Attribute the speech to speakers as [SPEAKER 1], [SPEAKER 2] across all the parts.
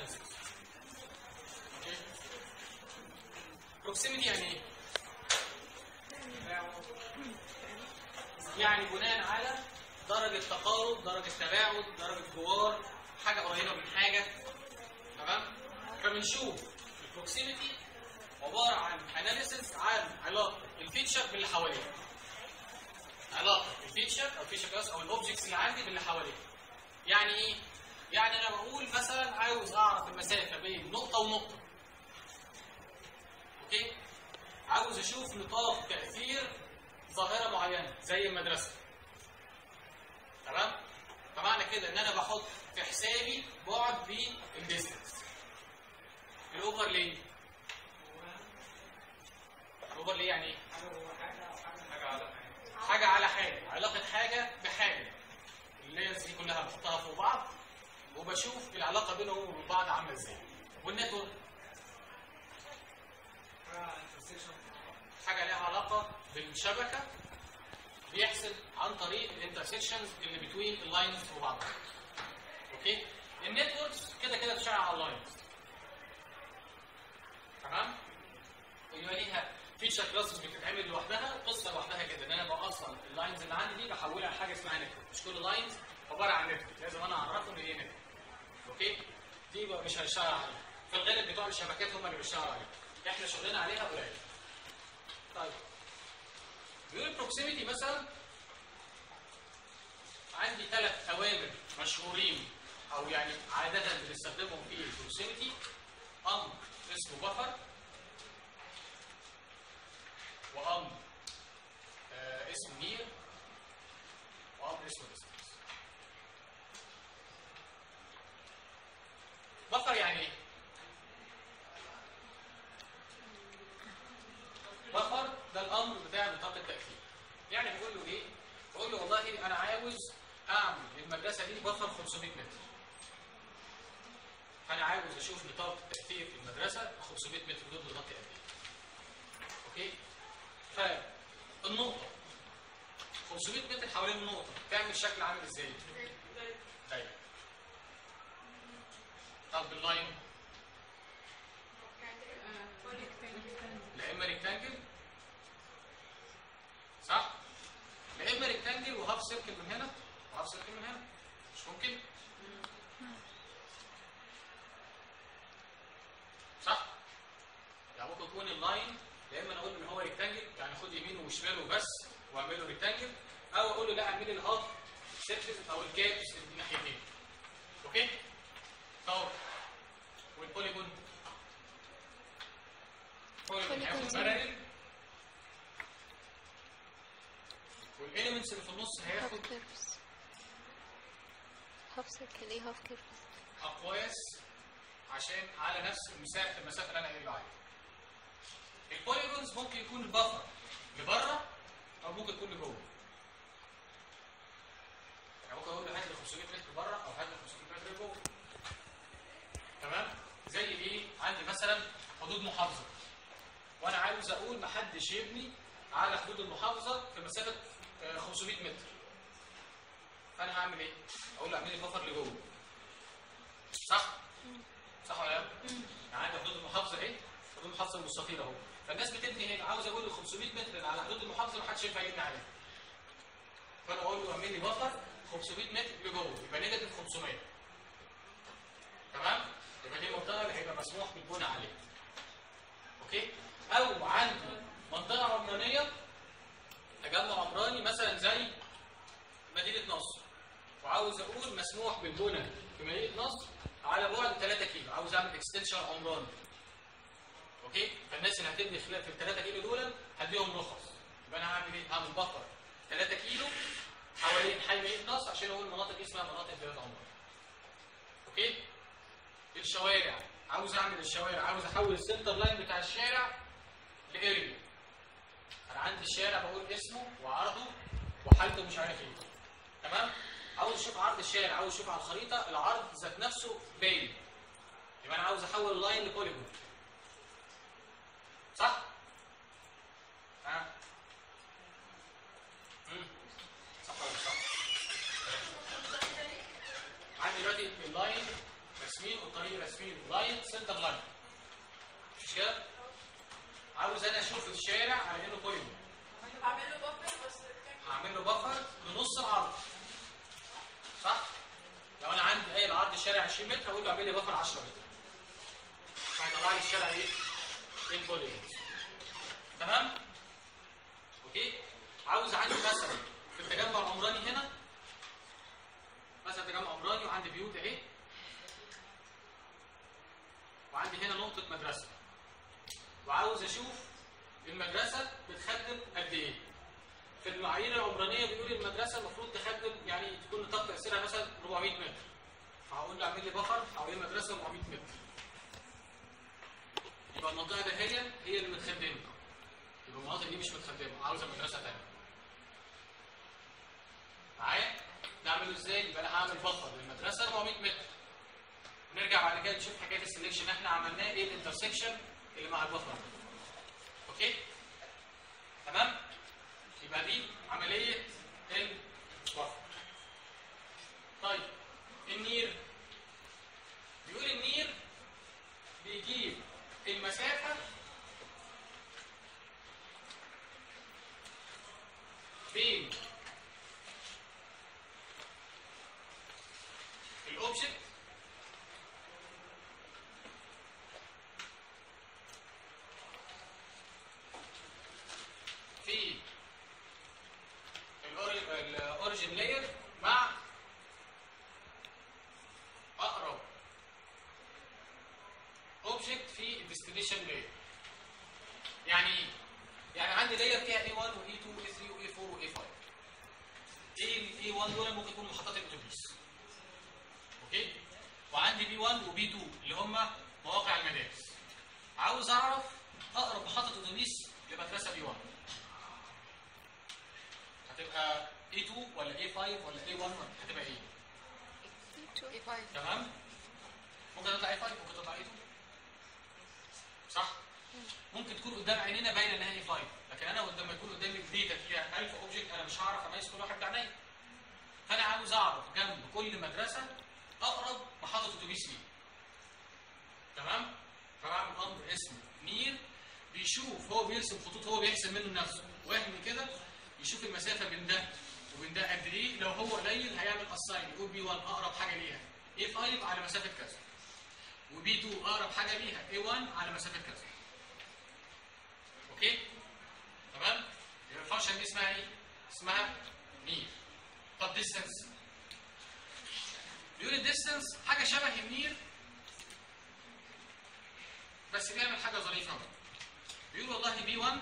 [SPEAKER 1] اناليسيس بروكسيميتي يعني ايه؟ يعني بناء على درجة تقارب درجة تباعد درجة جوار حاجة قريبة من حاجة تمام فبنشوف البروكسيميتي عبارة عن اناليسيس عن علاقة الفيتشر باللي حواليه علاقة الفيتشر او الفيتشر كلاس او الاوبجكتس اللي عندي باللي حواليه يعني ايه؟ يعني انا بقول مثلا عاوز اعرف المسافة بين نقطة ونقطة اوكي؟ عاوز اشوف نطاق تأثير ظاهرة معينة زي المدرسة تمام؟ فمعنى كده ان انا بحط في حسابي بعد بالديستنس الاوفرلي الاوفرلي يعني ايه؟ حاجة على حاجة علاقة حاجة بحاجة اللايرز دي كلها بحطها فوق بعض وبشوف العلاقة بينهم وبين بعض عاملة ازاي والنتورك حاجة لها علاقة بالشبكة بيحصل عن طريق الانترسكشنز اللي بتوين اللاينز وبعضها اوكي النتوركس كده كده بتشتغل على اللاينز تمام ويبقى ليها فيتشر كلاسز بتتعمل لوحدها قصه لوحدها كده ان انا بقى اصلا اللاينز اللي عندي دي بحولها لحاجه اسمها نتورك مش كل لاينز عباره عن نتورك لازم انا اعرفهم ان هي نتورك اوكي دي بقى مش هنشتغل عليها في الغالب بتوع الشبكات هم اللي بيشتغلوا عليها احنا شغلنا عليها قليل طيب بيقول بروكسيميتي مثلا عندي ثلاث اوامر مشهورين او يعني عاده بنستخدمهم في البروكسيميتي امر اسمه بفر وامر آه اسمه نير وامر اسمه ديستنس بفر يعني ايه؟ بفر ده الامر بتاع نطاق التاثير يعني بقول له ايه؟ بقول له والله انا عاوز اعمل للمدرسه دي بفر 500 متر فانا عاوز اشوف نطاق التاثير في المدرسه 500 متر دول بتغطي قد ايه اوكي فالنقطه 500 متر حوالين النقطه تعمل شكل عامل ازاي دايره طب اللاين لا اما ريكتانجل صح لا اما ريكتانجل وهاف سيركل من هنا وهاف سيركل من هنا مش ممكن صح يعني ممكن يكون اللاين يا اما انا اقول ان هو ريكتانجل يعني خد يمينه وشماله بس واعمله ريكتانجل او اقول له لا اعمل لي الهاف سيركل او الكابس الناحيتين اوكي طب والبوليجون بوليجون هياخد باراليل والاليمنتس اللي في النص هياخد
[SPEAKER 2] هاف كيرفز هاف سيركل ايه هاف كيرفز
[SPEAKER 1] اقواس عشان على نفس المسافه المسافه اللي انا قايل عليها البوليجونز ممكن يكون البفر لبره او ممكن يكون لجوه يعني ممكن اقول له هات لي 500 متر بره او هات لي 500 متر جوه تمام زي ايه عندي مثلا حدود محافظه وانا عاوز اقول محدش يبني على حدود المحافظه في مسافه آه، 500 متر فانا هعمل ايه اقول له اعمل لي بفر لجوه صح صح ولا لا يعني عندي حدود المحافظه اهي حدود المحافظه المستطيله اهو فالناس بتبني هنا عاوز اقول له 500 متر على حدود المحافظه محدش ينفع يبني عليها فانا اقول له اعمل لي بفر 500 متر لجوه يبقى نيجاتيف 500 تمام يبقى دي المنطقه اللي هيبقى مسموح بالبناء عليها اوكي او عندي منطقه عمرانيه تجمع عمراني مثلا زي مدينه نصر وعاوز اقول مسموح بالبناء في مدينه نصر على بعد 3 كيلو عاوز اعمل اكستنشن عمراني اوكي فالناس اللي هتبني خلال في ال 3 كيلو دول هديهم رخص يبقى انا هعمل ايه هعمل بفر 3 كيلو حوالين حي مدينه نصر عشان اقول المناطق دي اسمها مناطق بلاد عمران اوكي الشوارع عاوز اعمل الشوارع عاوز احول السنتر لاين بتاع الشارع لاريا انا عندي الشارع بقول اسمه وعرضه وحالته مش عارف ايه تمام عاوز اشوف عرض الشارع عاوز اشوف على الخريطه العرض ذات نفسه باين يبقى انا عاوز احول اللاين لبوليجون صح ها مم. صح ولا مش صح عندي دلوقتي اللاين رسمين والطريق رسمين لاين سنتر لاين مش كده؟ عاوز انا اشوف الشارع على انه كله
[SPEAKER 2] بعمل له بفر بس كام
[SPEAKER 1] هعمل له بفر بنص العرض صح؟ لو انا عندي قايل عرض الشارع 20 متر هقول له اعمل لي بفر 10 متر فهيطلع لي الشارع ايه؟ البوليجون تمام؟ اوكي؟ عاوز عندي مثلا في التجمع العمراني هنا مثلا تجمع عمراني وعندي بيوت اهي وعندي هنا نقطة مدرسة وعاوز اشوف المدرسة بتخدم قد ايه في المعايير العمرانية بيقول المدرسة المفروض تخدم يعني تكون نطاق تأثيرها مثلا 400 متر فهقول له اعمل لي بفر حوالين المدرسة 400 متر يبقى المنطقة ده هي هي اللي متخدمة يبقى المناطق دي مش متخدمة عاوزة مدرسة تانية معايا؟ نعمله ازاي؟ يبقى انا هعمل بفر للمدرسة 400 متر ونرجع بعد كده نشوف حكاية السلكشن احنا عملناه ايه الانترسكشن اللي مع البفر ده. اوكي؟ تمام؟ يبقى دي عملية البفر طيب النير بيقول النير بيجيب المسافة بين الاوبجكت في الاوريجن لاير مع اقرب اوبجكت في الديستنيشن لاير يعني ايه يعني عندي لاير فيها A1 و A2 و A3 و A4 و A5 ايه ال A1 دول ممكن يكونوا محطات الاتوبيس اوكي وعندي B1 و B2 اللي هم مواقع المدارس عاوز اعرف اقرب محطه اتوبيس لمدرسه B1 هتبقى A2 ولا A5 ولا A1 ولا هتبقى ايه تمام ممكن تطلع A5 ممكن تطلع A2 صح ممكن تكون قدام عينينا باينه انها A5 لكن انا لما يكون قدامي داتا فيها 1000 اوبجكت انا مش هعرف اميز كل واحد بعينيا فانا عاوز اعرف جنب كل مدرسه اقرب محطه اتوبيس ليه تمام فبعمل امر اسمه نير بيشوف هو بيرسم خطوط هو بيحسب منه نفسه وهم كده يشوف المسافه بين ده وبين ده قد ايه لو هو قليل هيعمل اساين يقول بي 1 اقرب حاجه ليها A5 على مسافه كذا وبي 2 اقرب حاجه ليها A1 على مسافه كذا اوكي تمام يبقى الفانكشن دي اسمها ايه اسمها نير طب ديستنس بيقول الديستنس حاجه شبه النير بس بيعمل حاجه ظريفه بقى بيقول والله بي 1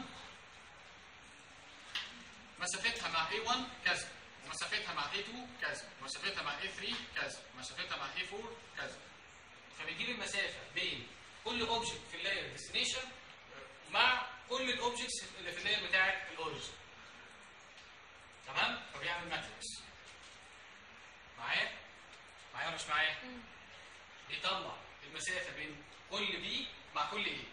[SPEAKER 1] مسافتها مع A1 كذا ومسافتها مع A2 كذا ومسافتها مع A3 كذا ومسافتها مع A4 كذا فبيجيب المسافه بين كل اوبجكت في اللاير ديستنيشن مع كل الاوبجكتس اللي في اللاير بتاعت الاوريجن تمام فبيعمل ماتريكس معايا معايا ولا مش معايا بيطلع المسافه بين كل بي مع كل ايه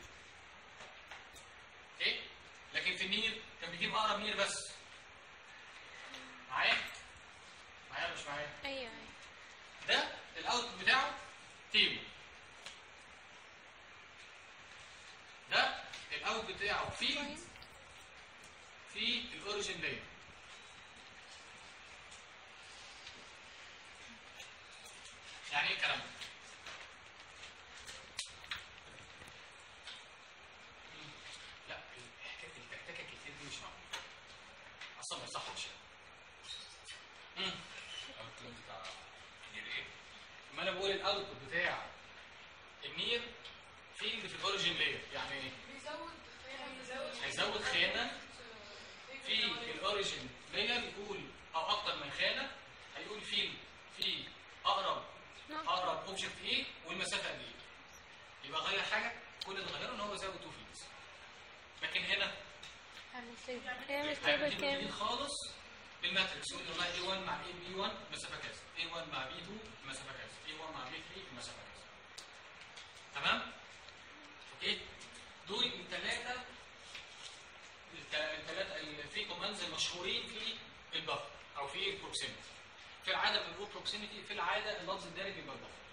[SPEAKER 1] اوكي لكن في النير كان بيجيب اقرب نير بس معايا معايا ولا مش معايا
[SPEAKER 3] ايوه ايوه
[SPEAKER 1] ده الاوتبوت بتاعه تيبل ده الاوتبوت بتاعه في في الاوريجن لاير يعني ايه الكلام ده؟ مم. لا حكايه التكتكه كتير دي مش معقوله اصلا ما يصحش امم
[SPEAKER 4] الكلام بتاع نير ايه؟
[SPEAKER 1] ما انا بقول الاوتبوت بتاع النير فيلد في الاوريجن لاير يعني ايه؟
[SPEAKER 2] بيزود بيزود
[SPEAKER 1] هيزود خيانه في الاوريجن لاير يقول او اكتر من خانه هيقول فيلد في اقرب اقرب اوبجكت ايه والمسافه قد ايه يبقى غير حاجه كل اللي غيره ان هو زود تو فيلدز لكن هنا
[SPEAKER 3] هعمل تيبل اعمل
[SPEAKER 1] هيعمل
[SPEAKER 3] تيبل
[SPEAKER 1] جديد
[SPEAKER 3] كامل
[SPEAKER 1] خالص بالماتريكس يقول والله A1 مع B1 مسافه كذا A1 مع B2 مسافه كذا A1 مع B3 مسافه كذا تمام اوكي دول الثلاثه الثلاثه الفري كوماندز المشهورين في البفر او في البروكسيميتي في العاده بنقول بروكسيميتي في العاده اللفظ الدارج يبقى البفر